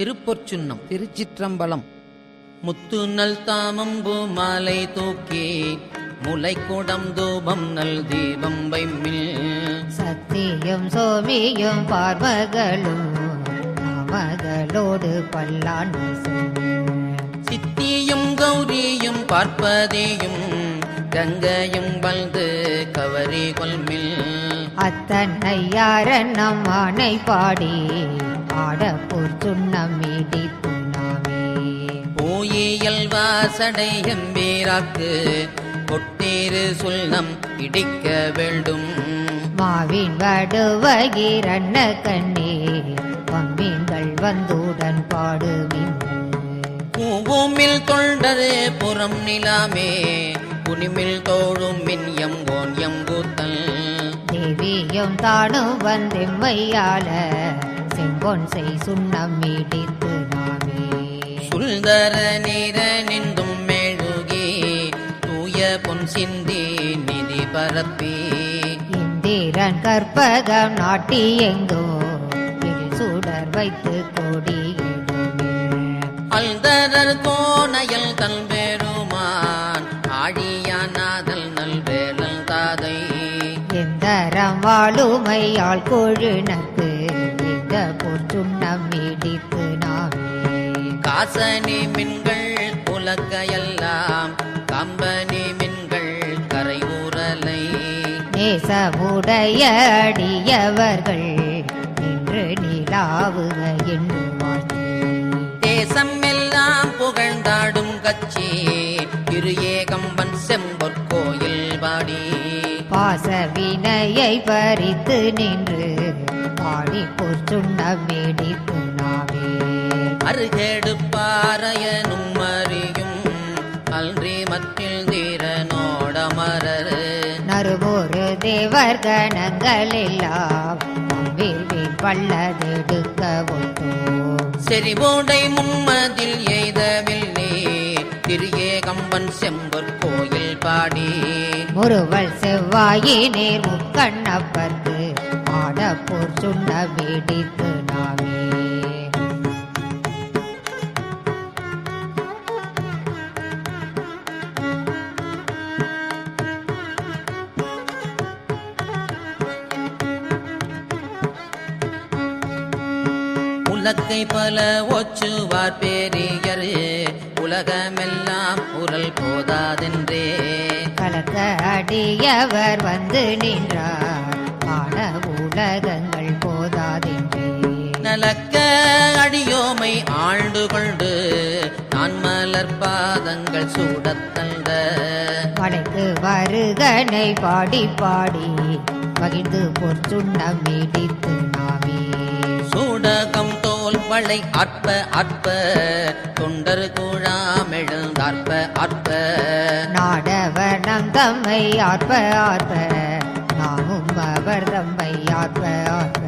திருப்பொற்சுன்னம் திருச்சிற்றம்பலம் முத்து நல் தாமம்பு மாலை தூக்கி முளைக்குடம் தூபம் நல் தீபம் வைமில் சத்தியும் சோமியும் பார்மகளும் மகளோடு பல்லாண்டு சித்தியும் கௌரியும் பார்ப்பதியும் கங்கையும் வல்து கவரி கொல்மில் அத்தன்னையாரன் நம் ஆணை பாடி ஆடப்பூர் சுண்ணம் இடித்து நாமே பூயியல் வாசடை எம்பீராக்கு கொட்டீரு சுல்லம் இடிக்க வேண்டும் மாவின் வடுவகிரண்ண கண்ணே பம்பீன்கள் வந்துடன் பாடுவின் பூமில் தொண்டரு புறம் நிலாமே குனிமில் தோழும் மின் எங்கோன் எம்பூத்தல் தேவியும் தானும் வந்தெம்மையால செம்பொன் செய் சுண்ணம் இடித்து நாமே சுல்தர நீர நின்றும் மெழுகி தூய பொன் சிந்தி நிதி பரப்பி இந்திரன் கற்பகம் நாட்டி எங்கோ இல் சுடர் வைத்து கொடியிடுமே அல்தரர் கோணையல் தன் பெருமான் ஆழியானாதல் நல்வேலல் தாதை எந்தரம் வாழுமையால் கொழுனக்கு இந்த பொற்றுண்ணம் இடித்து நாமே காசனி மின்கள் உலக்கையெல்லாம் கம்பனி மின்கள் கரை ஊரலை நேசமுடைய அடியவர்கள் நின்று நிலாவுக என்று வாழ்த்தி தேசம் எல்லாம் புகழ்ந்தாடும் கட்சி திரு ஏகம்பன் செம்பொற்கோயில் பாடி பாச வினையை பறித்து நின்று பாடி பொற்றுண்ணம் இடித்து நாமே அருகேடு பாறையனும் அறியும் அல்றி மற்றில் தீரனோடமரர் நறுபொரு தேவர் கணங்கள் எல்லாம் வீழ்வில் பள்ளதெடுக்க ஒட்டோம் செறிவோடை மும்மதில் எய்தவில்லை திரு ஏகம்பன் செம்பொற்கோயில் பாடி முறுவல் செவ்வாயினேர் முக்கண்ணப்பர்க்கு ஆடப்போர் சுண்ண வெடித்து நாமே உலக்கை பல ஒச்சுவார் பேரியர் உலகமெல்லாம் உரல் போதாதென்றே கலக்க அடியவர் வந்து நின்றார் ஆன உலகங்கள் போதாதென்றே நலக்க அடியோமை ஆண்டு கொண்டு நான் மலர் பாதங்கள் சூடத்தந்த படைக்கு வருகனை பாடி பாடி மகிழ்ந்து பொற்சுண்ணம் இடித்து நாமே சூடகம் தோல் வளை அற்ப அற்ப தொண்டர் கூழாமெழுந்தார்ப்ப அற்ப நாடவர் நம் தம்மை ஆர்ப்ப ஆர்ப்ப நாமும் அவர் தம்மை ஆர்ப்ப ஆர்ப்ப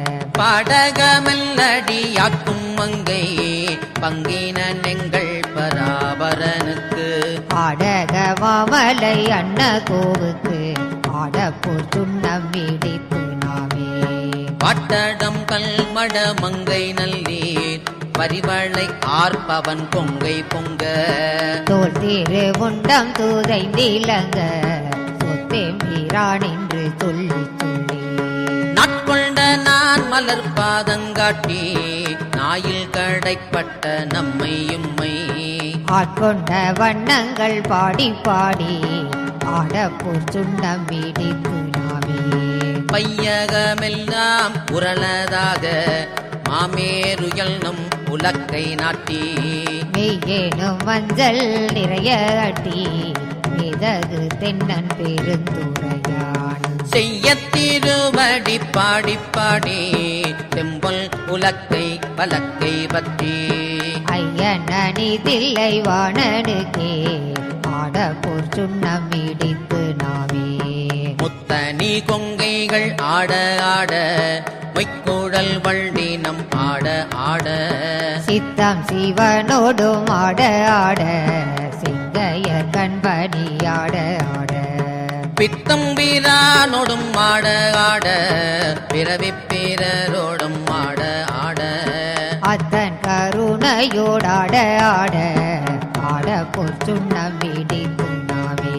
பாடகமெல்லடியாக்கும் மங்கை பங்கின நெங்கள் பராபரனுக்கு ஆடக மாமலை அண்ண கோவுக்கு ஆடப்போர் சுண்ணம் இடித்து நாமே பட்டடம் கல்மட மங்கை நல்லீர் பரிவளை ஆர்ப்பவன் பொங்கை பொங்க தோல் தீரு உண்டம் தூதைந்திலங்க சொத்தேம் வீரானின்று சொல்லி சொல்லி நாட்கொண்ட நான் மலர் பாதங்காட்டி நாயில் கடைப்பட்ட நம்மை உம்மை ஆட்கொண்ட வண்ணங்கள் பாடி பாடி ஆடப்போர் சுண்ணம் இடித்து நாமே பையகமெல்லாம் உரளதாக மாமேருயல் நம் உலக்கை நாட்டி மெய்யேனும் மஞ்சள் நிறைய அட்டி மிதகு தென்னன் பெருந்துரையான் செய்ய திருவடி பாடி பாடி செம்பொல் உலக்கை பலக்கை பற்றி ஐயன் அணிதில்லை வாணனுக்கே ஆடப்போர் சுண்ணம் இடித்து நாமே முத்தனி கொங்கைகள் ஆட ஆட மொய்க்குழல் வள்ளினம் ஆட ஆட சித்தம் சிவனோடும் ஆட ஆட சிங்கைய கண்பணி ஆட ஆட பித்தம் வீரானோடும் ஆட ஆட பிறவி பிறரோடும் ஆட ஆட அத்தன் கரு துணையோடாட ஆட ஆட பொற்சுண்ணம் இடித்துண்ணாமே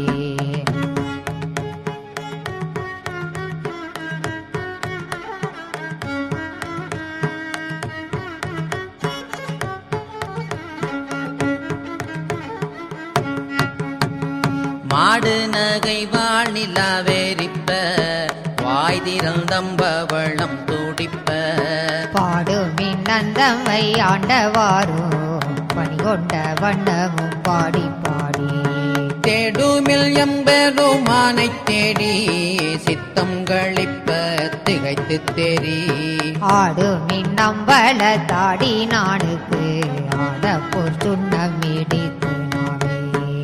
மாடு நகை வாழ்நிலாவேரிப்ப வாய் திறந்தம்பவளம் துடிப்ப பாடுமின் நந்தமை ஆண்டவாரும் பணி கொண்ட வண்ணமும் பாடி பாடி தேடுமில் எம்பெருமானை தேடி சித்தம் களிப்ப திகைத்து தெரி ஆடுமின் நம்பள தாடி நாடுக்கு ஆட பொற்சுண்ணம் இடித்து நாமே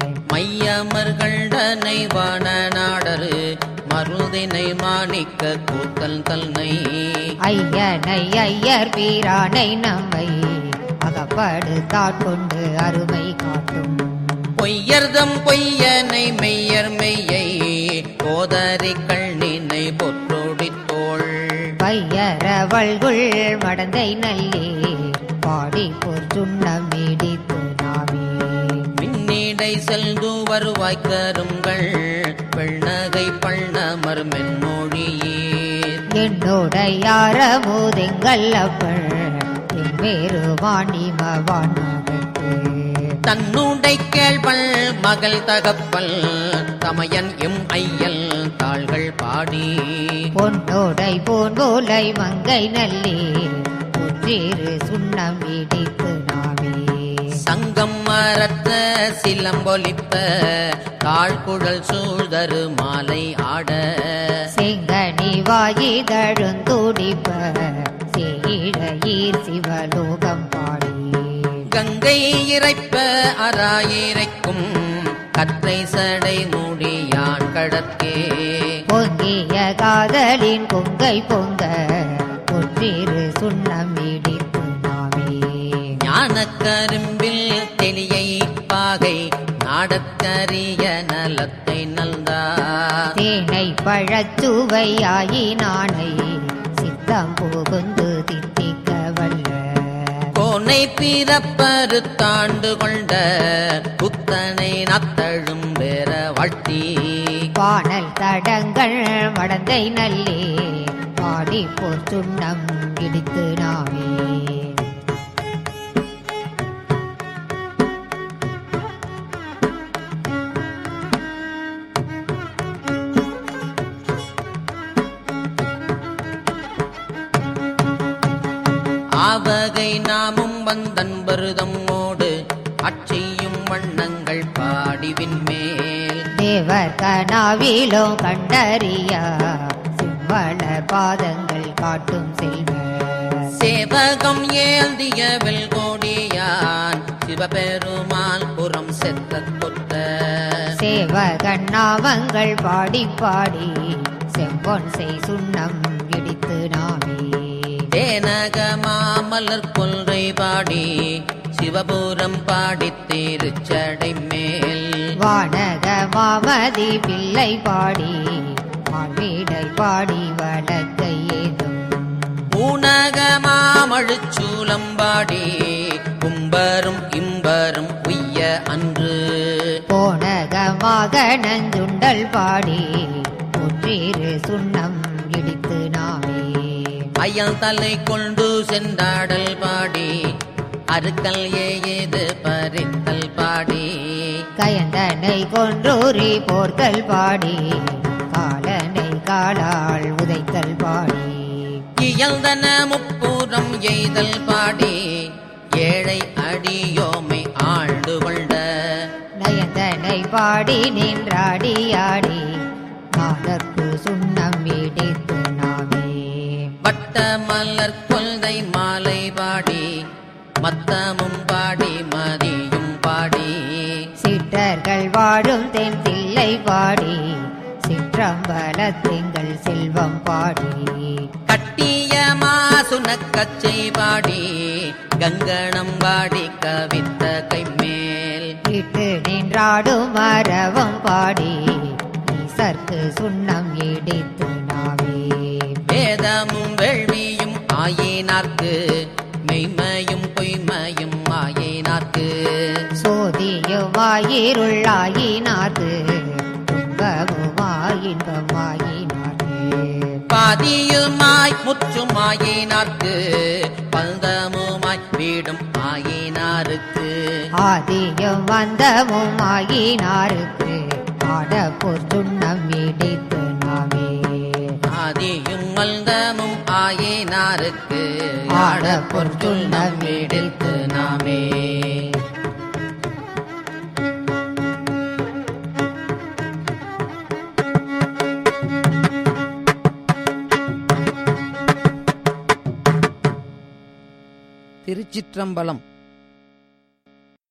மையமர்கள்டனை வான நாடரு மருதினை மாணிக்க கூத்தல் தன்னை ஐயனை ஐயர் வீரானை நம்மை அகப்படுத்தாட்கொண்டு அருமை காட்டும் பொய்யர்தம் பொய்யனை மெய்யர் மெய்யை கோதரி கண்ணினை பொற்றோடித்தோள் பையரவள்குள் மடந்தை நல்லே பாடி பொற்சுண்ணம் இடித்து நாமே மின்னிடை செல்து வருவாய் கருங்கள் வெண்ணகை பள்ளமர் மென்மொழியீர் என்னுடையாரமுதெங்கள் அப்பள் எவ்வேறு வாணிமவானகத்து தன்னுடை கேள்வள் மகள் தகப்பல் தமையன் எம் ஐயல் தாள்கள் பாடி பொன்னோடை போன்கோலை மங்கை நல்லே ஒற்றிரு சுண்ணம் இடித்து நாமே சங்கம் மரத்த சிலம்பொலிப்ப தாழ்குழல் சூழ்தரு மாலை ஆட செங்கனி வாயிதழுந்துடிப்ப சேழையீர் சிவலோகம் பாடி கங்கை இறைப்ப அராயிரைக்கும் கற்றை சடை மூடியான் கடற்கே பொங்கிய காதலின் பொங்கை பொங்க ஒற்றிரு சுண்ணம் இடித்து நாமே ஞானக் கரும்பில் தெளியை பாகை நாடற்கரிய நலத்தை நல்தார் தேனை பழச்சுவையாயினானை சித்தம் புகுந்து தித்திக்க வல்ல கோனை பிறப்பரு தாண்டு கொண்ட புத்தனை நத்தழும் பெற வாழ்த்தி பானல் தடங்கள் மடந்தை நல்லே பாடி போர் சுண்ணம் இடித்து நாமே ஆவகை நாமும் வந்தன் பருதம்மோடு அச்செய்யும் வண்ணங்கள் பாடிவின் மேல் தேவர் கனாவிலோ கண்டறியா சிம்மள பாதங்கள் காட்டும் செல்வ சேவகம் ஏந்திய வெல்கோடியான் சிவபெருமான் புறம் செத்த கொத்த சேவகண்ணாவங்கள் பாடி பாடி செம்பொன் செய் சுண்ணம் இடித்து நாமே தேனக மாமலர் கொன்றை பாடி சிவபுரம் பாடித் திருச்சடை மேல் வானக மாமதி பிள்ளை பாடி மால்வீடை பாடி வழக்கை ஏதும் ஊனக மாமழுச்சூலம் பாடி கும்பரும் இம்பரும் உய்ய அன்று போனகமாக நஞ்சுண்டல் பாடி ஒற்றிரு சுண்ணம் இடித்து நாமே அயல் தலை கொண்டு சென்றாடல் பாடி அருக்கல் ஏது பறித்தல் பாடி கயந்தனை கொன்றூரி போர்த்தல் பாடி காலனை காலால் உதைத்தல் பாடி இயல்தன முப்புறம் எய்தல் பாடி ஏழை அடியோமை ஆண்டு கொண்ட நயந்தனை பாடி நின்றாடியாடி மாதற்கு சுண்ணம் இடித்து நாமே வட்ட மலர் கொல்தை மாலை பாடி மத்தமும் பாடி மதியும் பாடி சிற்றர்கள் வாழும் தென் தில்லை பாடி சிற்றம்பலத்திங்கள் செல்வம் பாடி கட்டிய மாசுனக்கச்சை பாடி கங்கணம் பாடி கவித்த கைமேல் இட்டு நின்றாடும் மரவம் பாடி ஈசர்க்கு சுண்ணம் இடித்து நாமே வேதமும் வேள்வியும் ஆயினார்க்கு மெய்மையும் பொய்மையும் ஆய துன்பமுமாயிருளாயினார்க்கு துன்பமுமாயின்பமாயினார்க்கு பாதியுமாய் முற்றுமாயினார்க்கு பந்தமுமாய் வீடும் ஆயினாருக்கு ஆதியும் வந்தமுமாயினாருக்கு ஆடப்போர் சுண்ணம் இடித்து நாமே ஆதியும் மல்தமும் ஆயினாருக்கு ஆட பொற்சுண்ணம் எடுத்து நாமே திருச்சிற்றம்பலம்